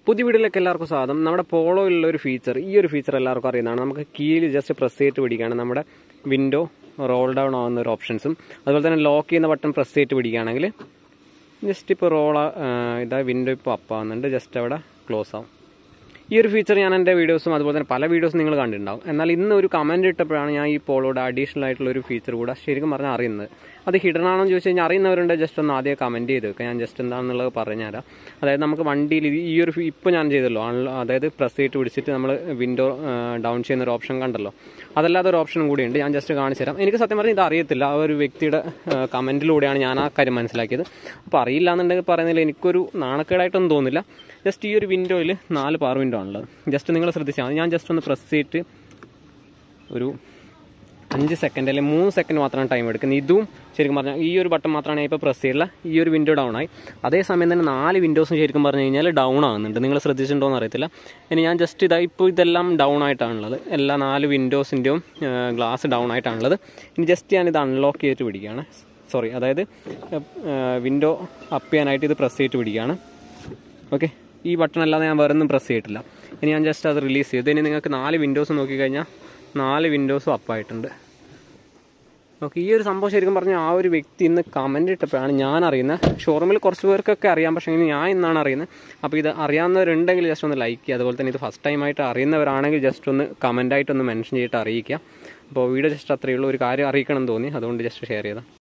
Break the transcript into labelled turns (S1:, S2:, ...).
S1: പുതിയ വീഡിയോയിലേക്ക് എല്ലാവർക്കും സ്വാഗതം നമ്മുടെ പോളോയിലുള്ള ഒരു ഫീച്ചർ ഈ ഒരു ഫീച്ചർ എല്ലാവർക്കും അറിയുന്നതാണ് നമുക്ക് കീയിൽ ജസ്റ്റ് പ്രസ് ചെയ്തിട്ട് പിടിക്കുകയാണ് നമ്മുടെ വിൻഡോ റോൾ ഡൗൺ ആവുന്ന ഒരു ഓപ്ഷൻസും അതുപോലെ തന്നെ ലോക്ക് ചെയ്യുന്ന ബട്ടൺ പ്രസ് ചെയ്തിട്ട് പിടിക്കുകയാണെങ്കിൽ ജസ്റ്റ് ഇപ്പോൾ റോൾ ഇതാ വിൻഡോ ഇപ്പോൾ അപ്പ് ആവുന്നുണ്ട് ജസ്റ്റ് അവിടെ ക്ലോസ് ആവും ഈ ഒരു ഫീച്ചർ ഞാൻ എൻ്റെ വീഡിയോസും അതുപോലെ തന്നെ പല വീഡിയോസും നിങ്ങൾ കണ്ടിട്ടുണ്ടാവും എന്നാൽ ഇന്ന് ഒരു കമൻറ്റ് ഇട്ടപ്പോഴാണ് ഞാൻ ഈ പോളോയുടെ അഡീഷണൽ ആയിട്ടുള്ള ഒരു ഫീച്ചർ കൂടെ ശരിക്കും പറഞ്ഞാൽ അറിയുന്നത് അത് ഹിഡൻ ആണോ എന്ന് ചോദിച്ചു കഴിഞ്ഞാൽ അറിയുന്നവരുണ്ട് ജസ്റ്റ് ഒന്ന് ആദ്യം കമൻറ്റ് ചെയ്ത് വെക്കുക ഞാൻ ജസ്റ്റ് എന്താണെന്നുള്ളത് പറഞ്ഞുതരാം അതായത് നമുക്ക് വണ്ടിയിൽ ഈ ഒരു ഇപ്പോൾ ഞാൻ ചെയ്തല്ലോ അൺലോ- അതായത് പ്രസ് ചെയ്തിട്ട് പിടിച്ചിട്ട് നമ്മൾ വിൻഡോ ഡൗൺ ചെയ്യുന്ന ഒരു ഓപ്ഷൻ കണ്ടല്ലോ അതല്ലാതെ ഒരു ഓപ്ഷനും കൂടിയുണ്ട് ഞാൻ ജസ്റ്റ് കാണിച്ചു തരാം എനിക്ക് സത്യം പറഞ്ഞാൽ ഇത് അറിയത്തില്ല ആ ഒരു വ്യക്തിയുടെ കമൻറ്റിലൂടെയാണ് ഞാൻ ആ കാര്യം മനസ്സിലാക്കിയത് അപ്പോൾ അറിയില്ല എന്നുണ്ടെങ്കിൽ പറയുന്നതിൽ എനിക്കൊരു നാണക്കേടായിട്ടൊന്നും തോന്നില്ല ജസ്റ്റ് ഈ ഒരു വിൻഡോയിൽ നാല് പാർ വിൻഡോ ആണുള്ളത് ജസ്റ്റ് നിങ്ങൾ ശ്രദ്ധിച്ചാൽ മതി ഞാൻ ജസ്റ്റ് ഒന്ന് പ്രസ് ചെയ്തിട്ട് ഒരു അഞ്ച് സെക്കൻഡ് അല്ലെങ്കിൽ മൂന്ന് സെക്കൻഡ് മാത്രമാണ് ടൈം എടുക്കുന്നത് ഇതും ശരിക്കും പറഞ്ഞാൽ ഈ ഒരു ബട്ടൺ മാത്രമാണ് ഞാൻ ഇപ്പോൾ പ്രസ് ചെയ്തില്ല ഈ ഒരു വിൻഡോ ഡൗൺ ആയി അതേസമയം തന്നെ നാല് വിൻഡോസും ശരിക്കും പറഞ്ഞു കഴിഞ്ഞാൽ ഡൗൺ ആകുന്നുണ്ട് നിങ്ങൾ ശ്രദ്ധിച്ചിട്ടുണ്ടോ എന്ന് അറിയത്തില്ല ഇനി ഞാൻ ജസ്റ്റ് ഇതാ ഇപ്പോൾ ഇതെല്ലാം ഡൗൺ ആയിട്ടാണുള്ളത് എല്ലാ നാല് വിൻഡോസിൻ്റെയും ഗ്ലാസ് ഡൗൺ ആയിട്ടാണുള്ളത് ഇനി ജസ്റ്റ് ഞാൻ ഇത് അൺലോക്ക് ചെയ്തിട്ട് പിടിക്കുകയാണ് സോറി അതായത് വിൻഡോ അപ്പ് ചെയ്യാനായിട്ട് ഇത് പ്രസ് ചെയ്തിട്ട് പിടിക്കുകയാണ് ഓക്കെ ഈ ബട്ടൺ അല്ലാതെ ഞാൻ വേറെ ഒന്നും പ്രസ് ചെയ്തിട്ടില്ല ഇനി ഞാൻ ജസ്റ്റ് അത് റിലീസ് ചെയ്തു ഇനി നിങ്ങൾക്ക് നാല് വിൻഡോസ് നോക്കിക്കഴിഞ്ഞാൽ നാല് വിൻഡോസും അപ്പായിട്ടുണ്ട് ഓക്കെ ഈ ഒരു സംഭവം ശരിക്കും പറഞ്ഞാൽ ആ ഒരു വ്യക്തി ഇന്ന് കമൻ്റ് ഇട്ടപ്പോഴാണ് ഞാൻ അറിയുന്നത് ഷോറൂമിൽ കുറച്ച് പേർക്കൊക്കെ അറിയാം പക്ഷേ ഇനി ഞാൻ ഇന്നാണ് അറിയുന്നത് അപ്പോൾ ഇത് അറിയാവുന്നവരുണ്ടെങ്കിൽ ജസ്റ്റ് ഒന്ന് ലൈക്ക് ചെയ്യുക അതുപോലെ തന്നെ ഇത് ഫസ്റ്റ് ടൈം ആയിട്ട് അറിയുന്നവരാണെങ്കിൽ ജസ്റ്റ് ഒന്ന് കമൻ്റായിട്ടൊന്ന് മെൻഷൻ ചെയ്തിട്ട് അറിയിക്കുക അപ്പോൾ വീഡിയോ ജസ്റ്റ് അത്രയേ ഉള്ളൂ ഒരു കാര്യം അറിയിക്കണം എന്ന് തോന്നി അതുകൊണ്ട് ജസ്റ്റ് ഷെയർ ചെയ്താൽ